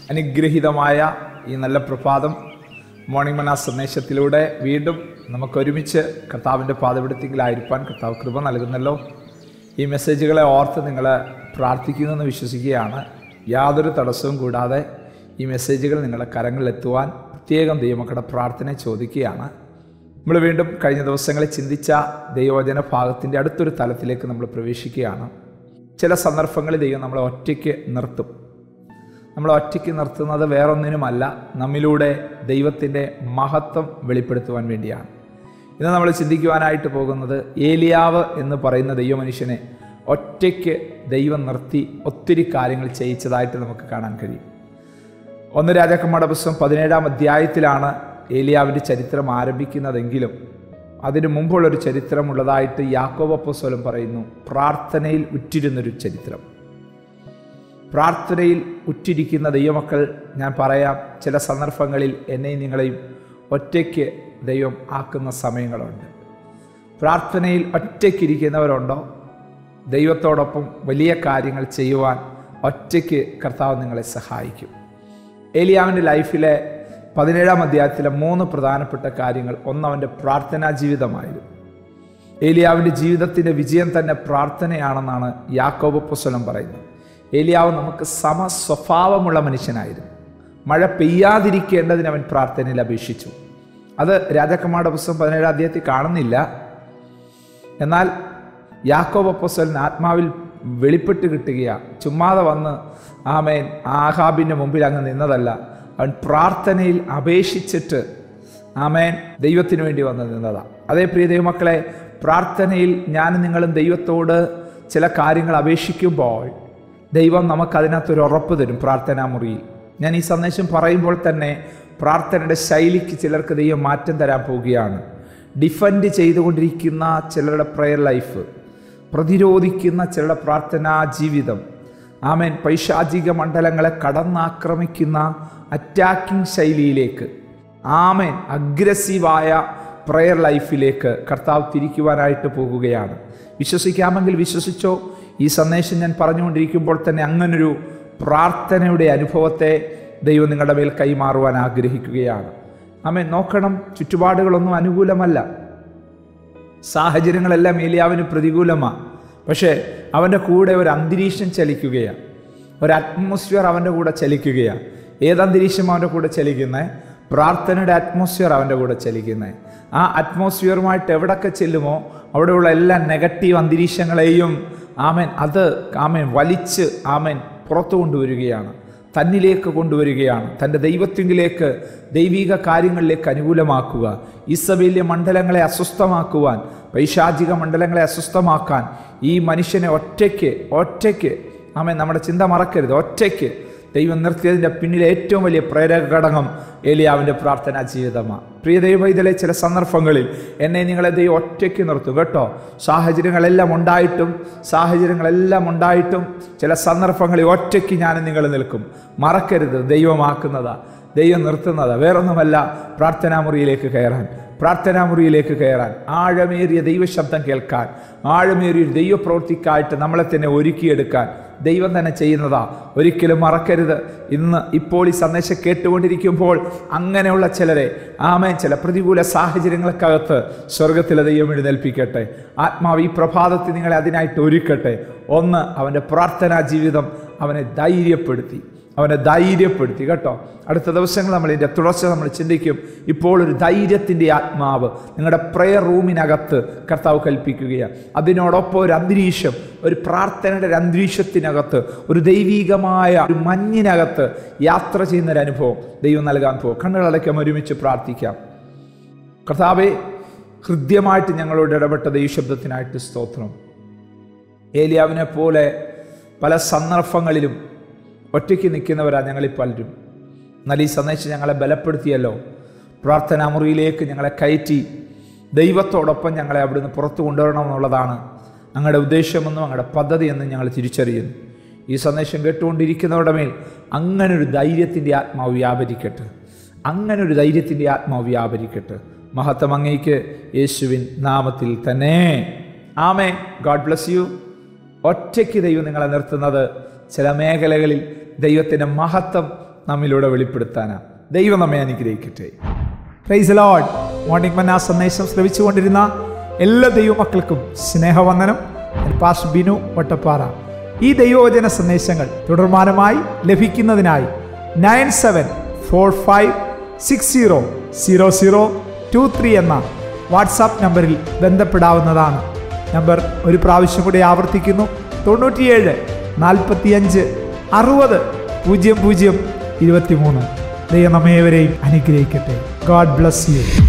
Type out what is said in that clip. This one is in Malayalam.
അനുഗ്രഹീതമായ ഈ നല്ല പ്രഭാതം മോർണിംഗ് മന സന്ദേശത്തിലൂടെ വീണ്ടും നമുക്ക് ഒരുമിച്ച് കർത്താവിൻ്റെ പാതപിടുത്തിങ്കിലായിരിക്കാൻ കർത്താവ് കൃപ നൽകുന്നല്ലോ ഈ മെസ്സേജുകളെ ഓർത്ത് നിങ്ങൾ പ്രാർത്ഥിക്കുന്നെന്ന് വിശ്വസിക്കുകയാണ് യാതൊരു തടസ്സവും കൂടാതെ ഈ മെസ്സേജുകൾ നിങ്ങളുടെ കരങ്ങളിലെത്തുവാൻ പ്രത്യേകം ദൈവമക്കളുടെ പ്രാർത്ഥന ചോദിക്കുകയാണ് നമ്മൾ വീണ്ടും കഴിഞ്ഞ ദിവസങ്ങളിൽ ചിന്തിച്ച ദൈവവചന ഭാഗത്തിൻ്റെ അടുത്തൊരു തലത്തിലേക്ക് നമ്മൾ പ്രവേശിക്കുകയാണ് ചില സന്ദർഭങ്ങളിൽ ദൈവം നമ്മളെ ഒറ്റയ്ക്ക് നിർത്തും നമ്മൾ ഒറ്റയ്ക്ക് നിർത്തുന്നത് വേറൊന്നിനുമല്ല നമ്മിലൂടെ ദൈവത്തിൻ്റെ മഹത്വം വെളിപ്പെടുത്തുവാൻ വേണ്ടിയാണ് ഇന്ന് നമ്മൾ ചിന്തിക്കുവാനായിട്ട് പോകുന്നത് ഏലിയാവ് എന്ന് പറയുന്ന ദൈവമനുഷ്യനെ ഒറ്റയ്ക്ക് ദൈവം നിർത്തി ഒത്തിരി കാര്യങ്ങൾ ചെയ്യിച്ചതായിട്ട് നമുക്ക് കാണാൻ കഴിയും ഒന്ന് രാജാക്കന്മാരുടെ പുസ്തകം പതിനേഴാം അധ്യായത്തിലാണ് ഏലിയാവിൻ്റെ ചരിത്രം ആരംഭിക്കുന്നതെങ്കിലും അതിനു മുമ്പുള്ളൊരു ചരിത്രമുള്ളതായിട്ട് യാക്കോബപ്പോസ്വലം പറയുന്നു പ്രാർത്ഥനയിൽ ഉറ്റിരുന്നൊരു ചരിത്രം പ്രാർത്ഥനയിൽ ഉറ്റിരിക്കുന്ന ദൈവമക്കൾ ഞാൻ പറയാം ചില സന്ദർഭങ്ങളിൽ എന്നെയും നിങ്ങളെയും ഒറ്റയ്ക്ക് ദൈവം ആക്കുന്ന സമയങ്ങളുണ്ട് പ്രാർത്ഥനയിൽ ഒറ്റയ്ക്കിരിക്കുന്നവരുണ്ടോ ദൈവത്തോടൊപ്പം വലിയ കാര്യങ്ങൾ ചെയ്യുവാൻ ഒറ്റയ്ക്ക് കർത്താവ് നിങ്ങളെ സഹായിക്കും ഏലിയാവിൻ്റെ ലൈഫിലെ പതിനേഴാം അധ്യായത്തിലെ മൂന്ന് പ്രധാനപ്പെട്ട കാര്യങ്ങൾ ഒന്ന് അവൻ്റെ പ്രാർത്ഥനാ ജീവിതമായിരുന്നു ഏലിയാവിൻ്റെ ജീവിതത്തിൻ്റെ വിജയം തന്നെ പ്രാർത്ഥനയാണെന്നാണ് യാക്കോബ പുസ്തകം പറയുന്നത് ഏലിയാവ് നമുക്ക് സമസ്വഭാവമുള്ള മനുഷ്യനായിരുന്നു മഴ പെയ്യാതിരിക്കേണ്ടതിന് അവൻ പ്രാർത്ഥനയിൽ അപേക്ഷിച്ചു അത് രാജാക്കന്മാരുടെ പുസ്തകം പതിനേഴാം അധ്യായത്തിൽ കാണുന്നില്ല എന്നാൽ യാക്കോബ് അപ്പോസ്വലിന് ആത്മാവിൽ വെളിപ്പെട്ട് കിട്ടുകയാണ് ചുമ്മാതെ വന്ന് ആമേൻ ആഹാബിൻ്റെ മുമ്പിൽ അങ്ങ് നിന്നതല്ല അവൻ പ്രാർത്ഥനയിൽ അപേക്ഷിച്ചിട്ട് ആമേൻ ദൈവത്തിന് വേണ്ടി വന്ന് നിന്നതാണ് അതേ പ്രിയ ദൈവമക്കളെ പ്രാർത്ഥനയിൽ ഞാനും നിങ്ങളും ദൈവത്തോട് ചില കാര്യങ്ങൾ അപേക്ഷിക്കുമ്പോൾ ദൈവം നമുക്കതിനകത്തൊരു ഉറപ്പ് തരും പ്രാർത്ഥനാ മുറിയിൽ ഞാൻ ഈ സന്ദേശം പറയുമ്പോൾ തന്നെ പ്രാർത്ഥനയുടെ ശൈലിക്ക് ചിലർക്ക് ദൈവം മാറ്റം തരാൻ പോവുകയാണ് ഡിഫൻഡ് ചെയ്തുകൊണ്ടിരിക്കുന്ന ചിലരുടെ പ്രെയർ ലൈഫ് പ്രതിരോധിക്കുന്ന ചിലരുടെ പ്രാർത്ഥനാ ജീവിതം ആമേൻ പൈശാചിക മണ്ഡലങ്ങളെ കടന്നാക്രമിക്കുന്ന അറ്റാക്കിംഗ് ശൈലിയിലേക്ക് ആമേൻ അഗ്രസീവായ പ്രെയർ ലൈഫിലേക്ക് കർത്താവ് തിരിക്കുവാനായിട്ട് പോകുകയാണ് വിശ്വസിക്കാമെങ്കിൽ വിശ്വസിച്ചോ ഈ സന്ദേശം ഞാൻ പറഞ്ഞുകൊണ്ടിരിക്കുമ്പോൾ തന്നെ അങ്ങനൊരു പ്രാർത്ഥനയുടെ അനുഭവത്തെ ദൈവം നിങ്ങളുടെ മേൽ കൈമാറുവാൻ ആഗ്രഹിക്കുകയാണ് ആമേ നോക്കണം ചുറ്റുപാടുകളൊന്നും അനുകൂലമല്ല സാഹചര്യങ്ങളെല്ലാം ഏലിയാവിന് പ്രതികൂലമാണ് പക്ഷേ അവൻ്റെ കൂടെ ഒരു അന്തരീക്ഷം ചലിക്കുകയാണ് ഒരു അറ്റ്മോസ്ഫിയർ അവൻ്റെ കൂടെ ചലിക്കുകയാണ് ഏത് അന്തരീക്ഷം അവൻ്റെ കൂടെ ചലിക്കുന്നത് പ്രാർത്ഥനയുടെ അറ്റ്മോസ്ഫിയർ അവൻ്റെ കൂടെ ചലിക്കുന്നത് ആ അറ്റ്മോസ്ഫിയറുമായിട്ട് എവിടൊക്കെ ചെല്ലുമോ അവിടെയുള്ള എല്ലാ നെഗറ്റീവ് അന്തരീക്ഷങ്ങളെയും ആമേൻ അത് ആമേൻ വലിച്ച് ആമേൻ പുറത്തു കൊണ്ടുവരികയാണ് തന്നിലേക്ക് കൊണ്ടുവരികയാണ് തൻ്റെ ദൈവത്തിങ്കിലേക്ക് ദൈവിക കാര്യങ്ങളിലേക്ക് അനുകൂലമാക്കുക ഇസബേല്യ മണ്ഡലങ്ങളെ അസ്വസ്ഥമാക്കുവാൻ പൈശാചിക മണ്ഡലങ്ങളെ അസ്വസ്ഥമാക്കാൻ ഈ മനുഷ്യനെ ഒറ്റയ്ക്ക് ഒറ്റയ്ക്ക് ആമേ നമ്മുടെ ചിന്ത മറക്കരുത് ഒറ്റയ്ക്ക് ദൈവം നിർത്തിയതിൻ്റെ പിന്നിലെ ഏറ്റവും വലിയ പ്രേരക ഘടകം ഏലിയാവിൻ്റെ പ്രാർത്ഥനാ ജീവിതമാണ് പ്രിയ ദൈവത്തിലെ ചില സന്ദർഭങ്ങളിൽ എന്നെ നിങ്ങളെ ദൈവം ഒറ്റയ്ക്ക് നിർത്തും കേട്ടോ സാഹചര്യങ്ങളെല്ലാം ഉണ്ടായിട്ടും സാഹചര്യങ്ങളെല്ലാം ഉണ്ടായിട്ടും ചില സന്ദർഭങ്ങളിൽ ഒറ്റയ്ക്ക് ഞാൻ നിങ്ങൾ നിൽക്കും മറക്കരുത് ദൈവമാക്കുന്നതാ ദൈവം നിർത്തുന്നതാ വേറൊന്നുമല്ല പ്രാർത്ഥനാ മുറിയിലേക്ക് കയറാൻ പ്രാർത്ഥനാ മുറിയിലേക്ക് കയറാൻ ആഴമേറിയ ദൈവശബ്ദം കേൾക്കാൻ ആഴമേറിയ ദൈവപ്രവൃത്തിക്കായിട്ട് നമ്മളെ തന്നെ ഒരുക്കിയെടുക്കാൻ ദൈവം തന്നെ ചെയ്യുന്നതാ ഒരിക്കലും മറക്കരുത് ഇന്ന് ഇപ്പോൾ ഈ സന്ദേശം കേട്ടുകൊണ്ടിരിക്കുമ്പോൾ അങ്ങനെയുള്ള ചിലരെ ആമേൻ ചില പ്രതികൂല സാഹചര്യങ്ങൾക്കകത്ത് സ്വർഗത്തിലെ ദൈവം എഴുന്നേൽപ്പിക്കട്ടെ ആത്മാവ് ഈ പ്രഭാതത്തിൽ നിങ്ങളെ അതിനായിട്ട് ഒരുക്കട്ടെ ഒന്ന് അവൻ്റെ പ്രാർത്ഥനാ ജീവിതം അവനെ ധൈര്യപ്പെടുത്തി അവനെ ധൈര്യപ്പെടുത്തി കേട്ടോ അടുത്ത ദിവസങ്ങൾ നമ്മൾ ഇതിൻ്റെ തുടർച്ച നമ്മൾ ചിന്തിക്കും ഇപ്പോൾ ഒരു ധൈര്യത്തിൻ്റെ ആത്മാവ് നിങ്ങളുടെ പ്രെയർ റൂമിനകത്ത് കർത്താവ് കൽപ്പിക്കുകയാണ് അതിനോടൊപ്പം ഒരു അന്തരീക്ഷം ഒരു പ്രാർത്ഥനയുടെ ഒരു അന്തരീക്ഷത്തിനകത്ത് ഒരു ദൈവീകമായ ഒരു മഞ്ഞിനകത്ത് യാത്ര ചെയ്യുന്ന ഒരു അനുഭവം ദൈവം നൽകാൻ പോകും കണ്ണുകളടക്കം ഒരുമിച്ച് പ്രാർത്ഥിക്കാം കർത്താവെ ഹൃദ്യമായിട്ട് ഞങ്ങളോട് ഇടപെട്ട ദൈവശബ്ദത്തിനായിട്ട് സ്തോത്രം ഏലിയാവിനെ പോലെ പല സന്ദർഭങ്ങളിലും ഒറ്റയ്ക്ക് നിൽക്കുന്നവരാണ് ഞങ്ങളിൽ പലരും എന്നാൽ ഈ സന്ദേശം ഞങ്ങളെ ബലപ്പെടുത്തിയല്ലോ പ്രാർത്ഥനാ മുറിയിലേക്ക് ഞങ്ങളെ കയറ്റി ദൈവത്തോടൊപ്പം ഞങ്ങളെ അവിടുന്ന് പുറത്തു കൊണ്ടുവരണമെന്നുള്ളതാണ് ഞങ്ങളുടെ ഉദ്ദേശമെന്നും ഞങ്ങളുടെ പദ്ധതിയെന്നും ഞങ്ങൾ തിരിച്ചറിയുന്നു ഈ സന്ദേശം കേട്ടുകൊണ്ടിരിക്കുന്നവരുടെ മേൽ അങ്ങനൊരു ധൈര്യത്തിൻ്റെ ആത്മാവ് വ്യാപരിക്കട്ടെ അങ്ങനൊരു ധൈര്യത്തിൻ്റെ ആത്മാവ് വ്യാപരിക്കട്ടെ മഹത്വം അങ്ങേക്ക് യേശുവിൻ നാമത്തിൽ തന്നെ ആമേ ഗോഡ് ബ്ലസ് യു ഒറ്റയ്ക്ക് ദൈവം നിങ്ങളെ നിർത്തുന്നത് ചില മേഖലകളിൽ ദൈവത്തിൻ്റെ മഹത്വം നമ്മിലൂടെ വെളിപ്പെടുത്താനാണ് ദൈവം നമ്മെ അനുഗ്രഹിക്കട്ടെ പ്രൈസ് ലോഡ് മോർണിംഗ് മന്ന സന്ദേശം ശ്രമിച്ചുകൊണ്ടിരുന്ന എല്ലാ ദൈവമക്കൾക്കും സ്നേഹവന്ദനം ഞാൻ പാസ് ബിനു വട്ടപ്പാറ ഈ ദൈവവചന സന്ദേശങ്ങൾ തുടർമാനമായി ലഭിക്കുന്നതിനായി nine seven four five six zero zero zero two three എന്ന വാട്സാപ്പ് നമ്പറിൽ ബന്ധപ്പെടാവുന്നതാണ് നമ്പർ ഒരു പ്രാവശ്യം കൂടി ആവർത്തിക്കുന്നു തൊണ്ണൂറ്റിയേഴ് നാൽപ്പത്തിയഞ്ച് അറുപത് പൂജ്യം പൂജ്യം ഇരുപത്തിമൂന്ന് ദൈവം നമ്മേവരെയും അനുഗ്രഹിക്കട്ടെ ഗോഡ് ബ്ലസ് യു